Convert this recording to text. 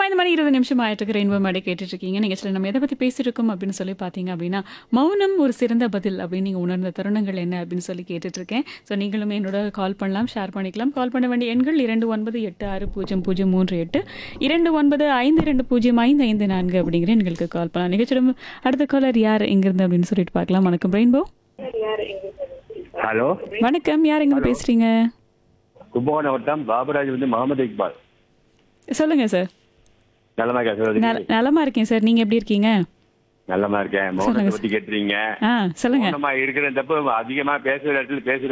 ஐந்து மணி இருபது நிமிஷம் ஆயிட்டு ரெயின்போ மாடி கேட்டுட்டு இருக்கீங்க நிகழ்ச்சியில் நம்ம எதை பற்றி பேசியிருக்கோம் அப்படின்னு சொல்லி பார்த்தீங்க அப்படின்னா மௌனம் ஒரு சிறந்த பதில் அப்படின்னு நீங்கள் உணர்ந்த தருணங்கள் என்ன அப்படின்னு சொல்லி கேட்டுட்டு இருக்கேன் ஸோ நீங்களும் என்னோட கால் பண்ணலாம் ஷேர் பண்ணிக்கலாம் கால் பண்ண வேண்டிய எண்கள் இரண்டு ஒன்பது எட்டு ஆறு பூஜ்ஜியம் பூஜ்ஜியம் மூன்று எட்டு இரண்டு ஒன்பது ஐந்து இரண்டு பூஜ்ஜியம் ஐந்து ஐந்து நான்கு அப்படிங்கிற எண்களுக்கு கால் பண்ணலாம் நிகழ்ச்சியோட அடுத்த காலர் யார் எங்கிருந்து அப்படின்னு சொல்லிட்டு பார்க்கலாம் வணக்கம் ரெயின்போ ஹலோ வணக்கம் யார் எங்க பேசுறீங்க கும்பகோணம் வட்டம் பாபராஜ் வந்து முகமது இக்பால் சொல்லுங்க சார் நல்லமா இருக்கா நல நலமா இருக்கேன் சார் நீங்க எப்படி இருக்கீங்க நல்லமா இருக்கேன் மௌனத்தை பத்தி கேட்டுறீங்க ஆ சொல்லுங்க மௌனமா இருக்கிற தப்பு அதிகமா பேசுற இடத்துல பேசுற